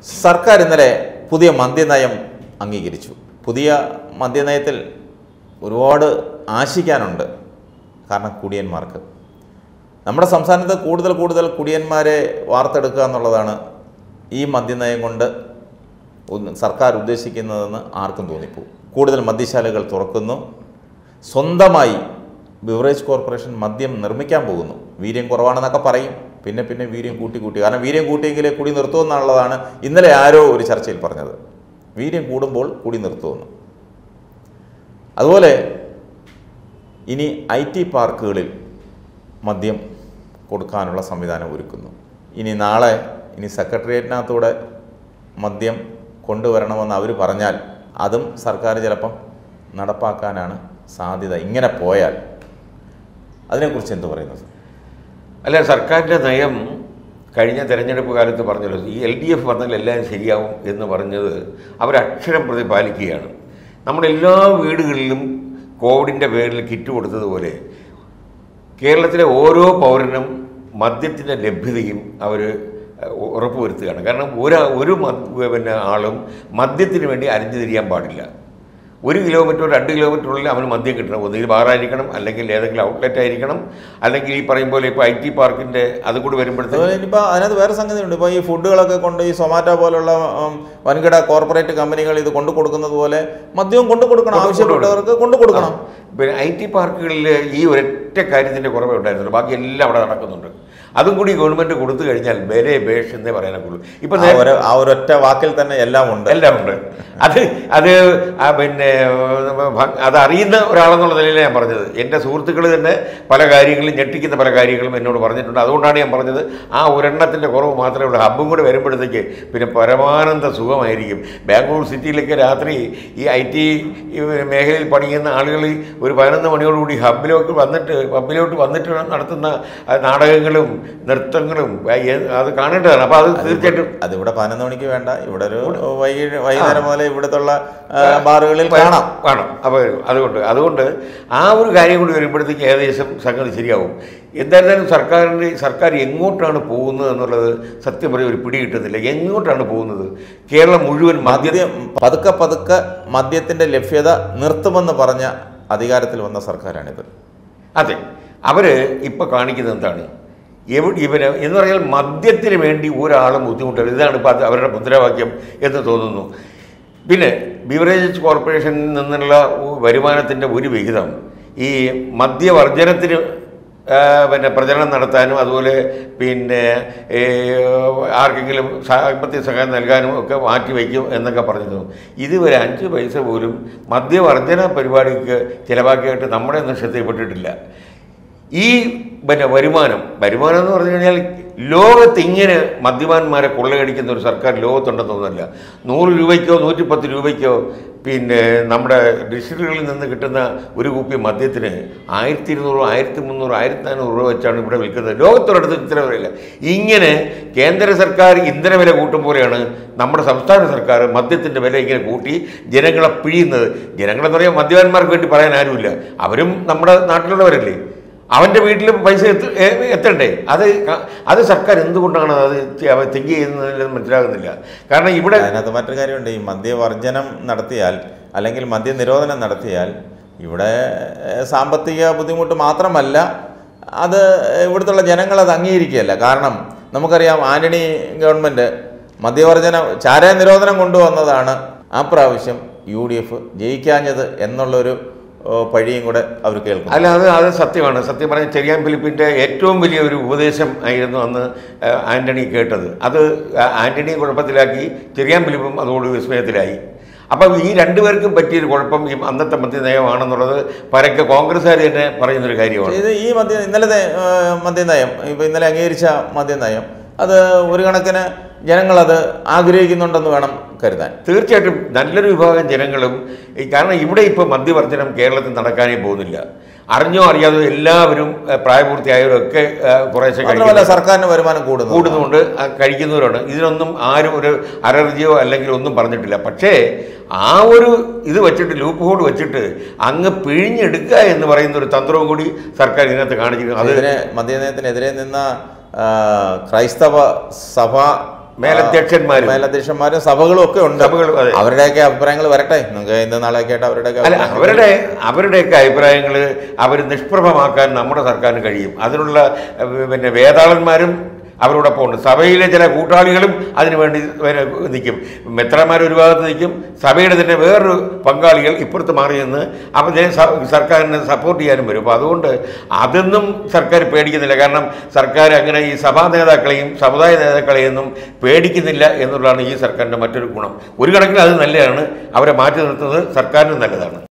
സർക്കാർ ഇന്നലെ പുതിയ മദ്യനയം അംഗീകരിച്ചു പുതിയ മദ്യനയത്തിൽ ഒരുപാട് ആശിക്കാനുണ്ട് കാരണം കുടിയന്മാർക്ക് നമ്മുടെ സംസ്ഥാനത്ത് കൂടുതൽ കൂടുതൽ കുടിയന്മാരെ വാർത്തെടുക്കുക എന്നുള്ളതാണ് ഈ മദ്യനയം കൊണ്ട് ഒന്ന് സർക്കാർ ഉദ്ദേശിക്കുന്നതെന്ന് ആർക്കും തോന്നിപ്പോവും കൂടുതൽ മദ്യശാലകൾ തുറക്കുന്നു സ്വന്തമായി ബിവറേജ് കോർപ്പറേഷൻ മദ്യം നിർമ്മിക്കാൻ പോകുന്നു വീര്യം കുറവാണെന്നൊക്കെ പറയും പിന്നെ പിന്നെ വീര്യം കൂട്ടി കൂട്ടി കാരണം വീര്യം കൂട്ടിയെങ്കിലേ കുടി നിർത്തുമെന്നുള്ളതാണ് ഇന്നലെ ആരോ ഒരു ചർച്ചയിൽ പറഞ്ഞത് വീര്യം കൂടുമ്പോൾ കുടി നിർത്തുമെന്ന് അതുപോലെ ഇനി ഐ ടി പാർക്കുകളിൽ മദ്യം കൊടുക്കാനുള്ള സംവിധാനം ഒരുക്കുന്നു ഇനി നാളെ ഇനി സെക്രട്ടേറിയറ്റിനകത്തൂടെ മദ്യം കൊണ്ടുവരണമെന്ന് അവർ പറഞ്ഞാൽ അതും സർക്കാർ ചിലപ്പം നടപ്പാക്കാനാണ് സാധ്യത ഇങ്ങനെ പോയാൽ അതിനെക്കുറിച്ച് എന്ത് പറയുന്നത് അല്ല സർക്കാരിൻ്റെ നയം കഴിഞ്ഞ തെരഞ്ഞെടുപ്പ് കാലത്ത് പറഞ്ഞല്ലോ ഈ എൽ ഡി എഫ് വന്നാൽ എല്ലാം ശരിയാവും എന്ന് പറഞ്ഞത് അവരക്ഷരം പ്രതി പാലിക്കുകയാണ് നമ്മുടെ എല്ലാ വീടുകളിലും കോവിഡിൻ്റെ പേരിൽ കിറ്റ് കൊടുത്തതുപോലെ കേരളത്തിലെ ഓരോ പൗരനും മദ്യത്തിൻ്റെ ലഭ്യതയും അവർ ഉറപ്പുവരുത്തുകയാണ് കാരണം ഒരു ഒരു മദ് പിന്നെ ആളും മദ്യത്തിന് വേണ്ടി അരിഞ്ഞു തിരിയാൻ പാടില്ല ഒരു കിലോമീറ്റർ രണ്ട് കിലോമീറ്ററിനുള്ളിൽ അവന് മദ്യം കിട്ടണം ഒന്നുകിൽ ബാറായിരിക്കണം അല്ലെങ്കിൽ ഏതെങ്കിലും ഔട്ട്ലെറ്റ് ആയിരിക്കണം അല്ലെങ്കിൽ ഈ പറയും പോലെ ഇപ്പോൾ ഐ ടി പാർക്കിൻ്റെ അതും കൂടി വരുമ്പോഴത്തേക്ക് അതുപോലെ ഇനിയിപ്പോൾ അതിനകത്ത് വേറെ സംഗതിയുണ്ട് ഇപ്പോൾ ഈ ഫുഡുകളൊക്കെ കൊണ്ട് ഈ സൊമാറ്റോ പോലുള്ള ഉം, വൻകിട കോർപ്പറേറ്റ് കമ്പനികൾ ഇത് കൊണ്ടു കൊടുക്കുന്നത് പോലെ മദ്യവും കൊണ്ടു കൊടുക്കണം ആവശ്യപ്പെട്ടവർക്ക് കൊണ്ടു കൊടുക്കണം പിന്നെ ഐ ടി പാർക്കുകളിൽ ഈ ഒരൊറ്റ കാര്യത്തിൻ്റെ കുറവേ ഉണ്ടായിരുന്നുള്ളൂ ബാക്കി എല്ലാം അവിടെ നടക്കുന്നുണ്ട് അതും കൂടി ഗവൺമെൻറ് കൊടുത്തു കഴിഞ്ഞാൽ ബലേ ബേഷ് എന്നേ പറയാനൊക്കുള്ളൂ ഇപ്പം ആ ഒരു ആ ഒരൊറ്റ വാക്കിൽ തന്നെ എല്ലാം ഉണ്ട് എല്ലാം ഉണ്ട് അത് അത് ആ പിന്നെ ഭ- അത് അറിയുന്ന ഒരാളെന്നുള്ള നിലയിലാണ് ഞാൻ പറഞ്ഞത് എൻ്റെ സുഹൃത്തുക്കൾ തന്നെ പല കാര്യങ്ങളും ഞെട്ടിക്കുന്ന പല കാര്യങ്ങളും എന്നോട് പറഞ്ഞിട്ടുണ്ട് അതുകൊണ്ടാണ് ഞാൻ പറഞ്ഞത് ആ ഒരെണ്ണത്തിൻ്റെ കുറവ് മാത്രമേ ഉള്ളൂ ഹബ്ബും കൂടെ വരുമ്പോഴത്തേക്ക് പിന്നെ പരമാനന്ദ സുഖമായിരിക്കും ബാംഗ്ലൂർ സിറ്റിയിലൊക്കെ രാത്രി ഈ ഐ ടി മേഖലയിൽ പണിയുന്ന ആളുകൾ ഒരു പതിനൊന്ന് മണിയോടുകൂടി ഹബ്ബിലോട്ട് വന്നിട്ട് ഹബ്ബിലോട്ട് വന്നിട്ട് നടത്തുന്ന ആ നാടകങ്ങളും നൃത്തങ്ങളും ആ, ഏ- അത് കാണേണ്ടതാണ് അപ്പോൾ അത് തീർച്ചയായിട്ടും അതിവിടെ പതിനൊന്ന് മണിക്ക് വേണ്ട ഇവിടെ ഒരു വൈകി വൈകുന്നേരം മുതലേ ഇവിടത്തുള്ള ആ, ബാറുകളിൽ കാണാം കാണാം അപ്പോൾ അതുകൊണ്ട് അതുകൊണ്ട് ആ ഒരു കാര്യം കൂടി വരുമ്പോഴത്തേക്ക് ഏകദേശം സംഗതി ശരിയാവും എന്തായിരുന്നാലും സർക്കാരിൻ്റെ സർക്കാർ എങ്ങോട്ടാണ് പോകുന്നത് എന്നുള്ളത് സത്യം പറയും ഒരു പിടി കിട്ടുന്നില്ല എങ്ങോട്ടാണ് പോകുന്നത് കേരളം മുഴുവൻ മദ്യ മദ്യം പതുക്കെ പതുക്കെ മദ്യത്തിന്റെ ലഭ്യത നിർത്തുമെന്ന് പറഞ്ഞ അധികാരത്തിൽ വന്ന സർക്കാരാണിത് അതെ അവർ ഇപ്പോൾ കാണിക്കുന്നത് എന്താണ് എവിടെ ഇവര് എന്ന് പറഞ്ഞാൽ മദ്യത്തിന് വേണ്ടി ഒരാളും ബുദ്ധിമുട്ടരുത് ഇതാണ് ഇപ്പോൾ അത് അവരുടെ മുദ്രാവാക്യം എന്ന് തോന്നുന്നു പിന്നെ ബിവറേജസ് കോർപ്പറേഷനിൽ നിന്നുള്ള വരുമാനത്തിൻ്റെ ഒരു വിഹിതം ഈ മദ്യവർജനത്തിന് ആ, പിന്നെ പ്രചരണം നടത്താനും അതുപോലെ പിന്നെ ഏ, ആർക്കെങ്കിലും സാമ്പത്തിക സഹായം നൽകാനും ഒക്കെ മാറ്റി വയ്ക്കും എന്നൊക്കെ പറഞ്ഞിരുന്നു ഇതുവരെ അഞ്ച് പൈസ പോലും മദ്യവർജന പരിപാടിക്ക് ചിലവാക്കിയിട്ട് നമ്മുടെ ഒന്നും ശ്രദ്ധയിൽപ്പെട്ടിട്ടില്ല ഈ പിന്നെ വരുമാനം വരുമാനം എന്ന് പറഞ്ഞു കഴിഞ്ഞാൽ ലോകത്ത് ഇങ്ങനെ മദ്യപാന്മാരെ കൊള്ളയടിക്കുന്ന ഒരു സർക്കാർ ലോകത്തുണ്ടെന്ന് തോന്നുന്നില്ല നൂറ് രൂപയ്ക്കോ നൂറ്റിപ്പത്ത് രൂപയ്ക്കോ പിന്നെ നമ്മുടെ ഡിസ്ട്രിക്റ്റുകളിൽ നിന്ന് കിട്ടുന്ന ഒരു കുപ്പി മദ്യത്തിന് ആയിരത്തി ഇരുന്നൂറ് ആയിരത്തി മുന്നൂറ് ആയിരത്തി നാനൂറ് രൂപ വെച്ചാണ് ഇവിടെ വിൽക്കുന്നത് ലോകത്തൊരിടത്ത് ഇത്ര വിലയില്ല ഇങ്ങനെ കേന്ദ്ര സർക്കാർ ഇന്ധന വില കൂട്ടും പോലെയാണ് നമ്മുടെ സംസ്ഥാന സർക്കാർ മദ്യത്തിൻ്റെ വില ഇങ്ങനെ കൂട്ടി ജനങ്ങളെ പിഴിയുന്നത് ജനങ്ങളെന്ന് പറയാൻ മദ്യപാന്മാർക്ക് വേണ്ടി പറയാൻ ആരുമില്ല അവരും നമ്മുടെ നാട്ടിലുള്ളവരല്ലേ അവൻ്റെ വീട്ടിൽ പൈസ എത്ത ഏ- എത്തണ്ടേ അത് ക- അത് സർക്കാർ എന്തുകൊണ്ടാണ് അത് തിങ്ക് ചെയ്യുന്നതിൽ മനസ്സിലാകുന്നില്ല കാരണം ഇവിടെ അതിനകത്ത് മറ്റൊരു കാര്യമുണ്ട് ഈ മദ്യവർജനം നടത്തിയാൽ അല്ലെങ്കിൽ മദ്യനിരോധനം നടത്തിയാൽ ഇവിടെ ഏഹ്, സാമ്പത്തിക ബുദ്ധിമുട്ട് മാത്രമല്ല അത് ഇവിടുത്തുള്ള ജനങ്ങൾ അത് അംഗീകരിക്കുകയല്ല കാരണം നമുക്കറിയാം ആന്റണി ഗവൺമെൻറ് മദ്യവർജനം ചാരായ നിരോധനം കൊണ്ടുവന്നതാണ് ആ പ്രാവശ്യം യു ഡി എഫ് ജയിക്കാഞ്ഞത് എന്നുള്ളൊരു ഏഹ്, പഴിയും കൂടെ അവർ കേൾക്കും അല്ല അത് അത് സത്യമാണ് സത്യം പറഞ്ഞാൽ ചെറിയാൻ ഫിലിപ്പിൻ്റെ ഏറ്റവും വലിയ ഒരു ഉപദേശം ആയിരുന്നു അന്ന് ആ, ആന്റണി കേട്ടത് അത് ആ, ആന്റണിയെ കുഴപ്പത്തിലാക്കി ചെറിയാൻ ഫിലിപ്പും അതോട് വിസ്മയത്തിലായി അപ്പം ഈ രണ്ടുപേർക്കും പറ്റിയൊരു കുഴപ്പം ഈ അന്നത്തെ മദ്യനയമാണെന്നുള്ളത് പരക്കെ കോൺഗ്രസ്സുകാർ തന്നെ പറയുന്നൊരു കാര്യമാണ് ഇത് ഈ മദ്യ ഇന്നലത്തെ ഏഹ്, മദ്യനയം ഇപ്പം ഇന്നലെ അംഗീകരിച്ച മദ്യനയം അത് ഒരു കണക്കിന് ജനങ്ങളത് ആഗ്രഹിക്കുന്നുണ്ടെന്ന് വേണം കരുതാൻ തീർച്ചയായിട്ടും നല്ലൊരു വിഭാഗം ജനങ്ങളും ഈ കാരണം ഇവിടെ ഇപ്പോൾ മദ്യവർജനം കേരളത്തിൽ നടക്കാനേ പോകുന്നില്ല അറിഞ്ഞോ അറിയാതോ എല്ലാവരും ഏഹ്, പ്രായപൂർത്തിയായവരും ഒക്കെ ഏഹ്, കുറേശ്ശെ മാത്രമല്ല കഴിക്കുന്നു സർക്കാരിന് വരുമാനം കൂടുന്നു കൂടുന്നുകൊണ്ട് ആ കഴിക്കുന്നവരാണ് ഇതിനൊന്നും ആരും ഒരു അലർജിയോ അല്ലെങ്കിൽ ഒന്നും പറഞ്ഞിട്ടില്ല പക്ഷേ ആ ഒരു ഇത് വെച്ചിട്ട് ലൂപ്പ് ഹോൾ വെച്ചിട്ട് അങ്ങ് പിഴിഞ്ഞെടുക്കുക എന്ന് പറയുന്ന ഒരു തന്ത്രവും കൂടി സർക്കാർ ഇതിനകത്ത് കാണിച്ചിരിക്കുന്നു അത് അതിനെ മദ്യനയത്തിനെതിരെ നിന്ന ആ, ക്രൈസ്തവ സഭ മേലധ്യക്ഷന്മാരും. മേലധ്യക്ഷന്മാരും സഭകളും ഒക്കെ ഉണ്ട് സഭകളും, അതെ. അവരുടെയൊക്കെ അഭിപ്രായങ്ങൾ വരട്ടെ നമുക്ക് ഇന്ന് നാളെയൊക്കെ ആയിട്ട് അവരുടെയൊക്കെ അല്ല അഭിപ്രായങ്ങൾ അവരുടെ അവരുടെയൊക്കെ അഭിപ്രായങ്ങൾ അവർ നിഷ്പ്രഭമാക്കാൻ നമ്മുടെ സർക്കാരിന് കഴിയും അതിനുള്ള ഏഹ്, പിന്നെ വേതാളന്മാരും അവരോടൊപ്പം ഉണ്ട് സഭയിലെ ചില കൂട്ടാളികളും അതിനുവേണ്ടി പിന്നെ നിൽക്കും മെത്രന്മാർ ഒരു ഭാഗത്ത് നിൽക്കും സഭയുടെ തന്നെ വേറൊരു പങ്കാളികൾ ഇപ്പുറത്ത് മാറി നിന്ന് അപ്പോൾ ഇതിനെ സ- സർക്കാരിനെ സപ്പോർട്ട് ചെയ്യാനും വരും അപ്പോൾ അതുകൊണ്ട് അതൊന്നും സർക്കാർ പേടിക്കുന്നില്ല കാരണം സർക്കാർ അങ്ങനെ ഈ സഭാ നേതാക്കളെയും സമുദായ നേതാക്കളെയൊന്നും പേടിക്കുന്നില്ല എന്നുള്ളതാണ് ഈ സർക്കാരിൻ്റെ മറ്റൊരു ഗുണം ഒരു കണക്കിന് അത് നല്ലതാണ് അവരെ മാറ്റി നിർത്തുന്നത് സർക്കാരിന് നല്ലതാണ്